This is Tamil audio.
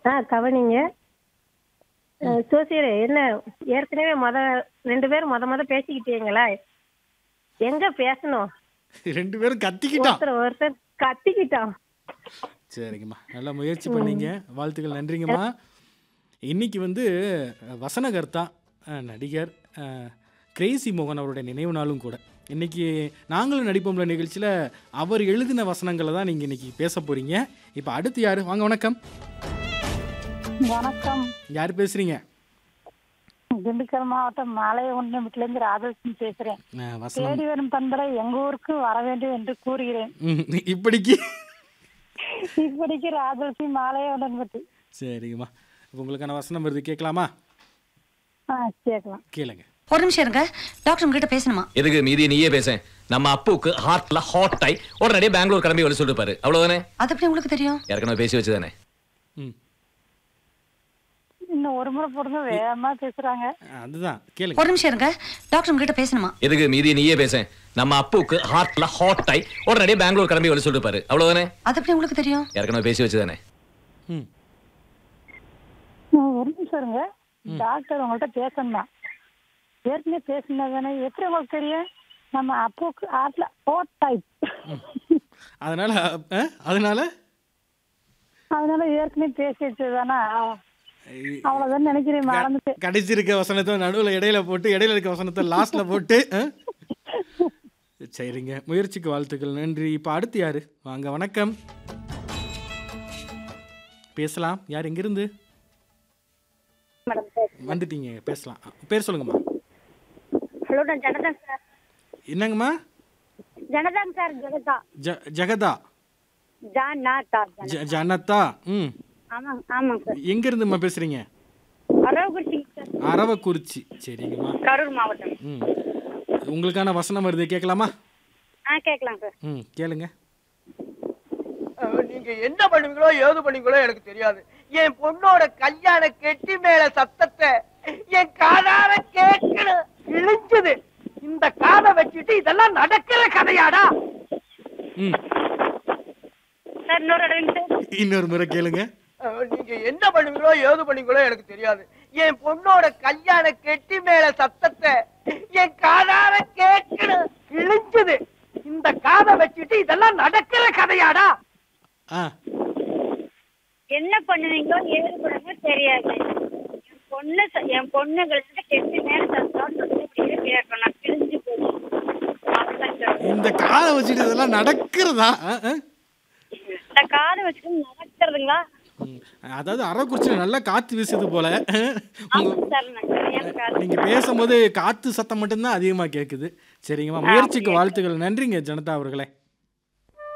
ஆ கவனிங்க சோசியர் என்ன ஏற்கனவே மொத ரெண்டு பேரும் மொத மொத பேசிக்கிட்டீங்களா எங்க பேசணும் ரெண்டு பேரும் கத்திக்கிட்டான் ஒருத்தர் ஒருத்தர் கத்திக்கிட்டோம் சரிங்கம்மா நல்லா முயற்சி பண்ணீங்க வாழ்த்துக்கள் நன்றிங்கம்மா இன்னைக்கு வந்து அஹ், வசனகர்த்தா அஹ், நடிகர் அஹ், கிரேசி மோகன் அவருடைய நினைவு நாளும் கூட இன்னைக்கு நாங்களும் நடிப்போம்ல நிகழ்ச்சியில் அவர் எழுதின வசனங்களை தான் நீங்கள் இன்னைக்கு பேச போறீங்க இப்போ அடுத்து யார் வாங்க வணக்கம் வணக்கம் யார் பேசுறீங்க திண்டுக்கல் மாவட்டம் மாலை ஒன்றியத்திலிருந்து ராதலட்சுமி பேசுறேன் அஹ், வசனம் தேடி வரும் பண்பரை எங்க ஊருக்கு வர வேண்டும் என்று கூறுகிறேன் ம், இப்படிக்கு இப்படிக்கு ராஜலட்சுமி மாலை ஒன்றன்பட்டி சரிங்கம்மா இப்போ உங்களுக்கான வசனம் வருது கேட்கலாமா ஆ கேட்கலாம் கேளுங்க ஒரு நிமிஷம் இருங்க டாக்டர் உங்ககிட்ட பேசணுமா எதுக்கு மீதி நீயே பேச நம்ம அப்புவுக்கு ஹார்ட்ல ஹாட் ஆகி உடனடியே பெங்களூர் கிளம்பி வர சொல்லிட்டு பாரு அவ்வளவுதானே அது எப்படி உங்களுக்கு தெரியும் ஏற்கனவே பேசி வச்சுதானே ம் இன்னும் ஒரு முறை போடுங்க வேகமா பேசுறாங்க அதுதான் கேளுங்க ஒரு நிமிஷம் இருங்க டாக்டர் உங்ககிட்ட பேசணுமா எதுக்கு மீதி நீயே பேச நம்ம அப்புவுக்கு ஹார்ட்ல ஹாட் ஆகி உடனடியே பெங்களூர் கிளம்பி வர சொல்லிட்டு பாரு அவ்வளவுதானே அது எப்படி உங்களுக்கு தெரியும் ஏற்கனவே பேசி வச்சுதானே ம் ம், ஒரு நிமிஷம் இருங்க டாக்டர் உங்கள்ட்ட பேசணுமா ஏற்கனவே பேசினதானே எப்படி உங்களுக்கு தெரியும் நம்ம அப்புக்கு ஆட்ல ஓட் டைப் அதனால அஹ், அதனால அதனால ஏற்கனவே பேசி வச்சதுதானா அவ்வளவுதான் நினைக்கிறேன் மறந்துட்டு கடைசி இருக்க வசனத்தை நடுவில் இடையில போட்டு இடையில இருக்க வசனத்தை லாஸ்ட்ல போட்டு அஹ்? சரிங்க முயற்சிக்கு வாழ்த்துக்கள் நன்றி இப்போ அடுத்து யாரு வாங்க வணக்கம் பேசலாம் யார் எங்கிருந்து வந்துட்டீங்க பேசலாம் பேர் சொல்லுங்கம்மா ஹலோ நான் ஜனதாங்க சார் என்னங்கம்மா ஜனதாங்க சார் ஜனதா ஜ ஜெகதா ஜானாதா ஜ ஜனதா ம் ஆமாங்க ஆமாங்க சார் எங்கேருந்தும்மா பேசுகிறீங்க அரவக்குறிச்சிங்க சார் அரவக்குறிச்சி சரிங்கம்மா கரூர் மாவட்டம் ம் உங்களுக்கான வசனம் வருது கேட்கலாமா ஆ கேட்கலாம் சார் ம் கேளுங்க அஹ் நீங்க என்ன பண்ணுவீங்களோ ஏது பண்ணுவீங்களோ எனக்கு தெரியாது என் பொண்ணோட கல்யாண கெட்டி மேல சத்தத்தை என் காதார கேட்கணும் இழிஞ்சது இந்த காதை வச்சுட்டு இதெல்லாம் நடக்கிற கதையாடா ம் சார் இன்னொரு தடவைங்க சார் இன்னொரு முறை கேளுங்க அஹ் நீங்க என்ன பண்ணுவீங்களோ ஏது பண்ணுவீங்களோ எனக்கு தெரியாது என் பொண்ணோட கல்யாண கெட்டி மேல சத்தத்தை என் காதார கேட்கணும் இழிஞ்சது இந்த காதை வச்சுட்டு இதெல்லாம் நடக்கிற கதையாடா ஆ என்ன பண்ணுவீங்களோ ஏது பண்ணுவீங்களோ தெரியாது என் பொண்ணு ச- என் பொண்ணுங்களுக்கு கெட்டு மேல சத்தம் இப்படியே கேட்கணும் நான் கிழிஞ்சு போகும் அவ்வளவுதான் சார். இந்த காலை வச்சுட்டு இதெல்லாம் நடக்கிறதா ஆ, ஆ? இந்த காதை வச்சுட்டு நடக்கிறதுங்களா ம். அதாவது அரவக்குறிச்சியில் நல்லா காற்று வீசுது போல உங்க ஆமாம் சார் நான் சரியான காது நீங்க பேசும்போது காத்து சத்தம் மட்டும்தான் அதிகமா கேட்குது சரிங்கம்மா முயற்சிக்கு வாழ்த்துக்கள் நன்றிங்க ஜனதா அவர்களே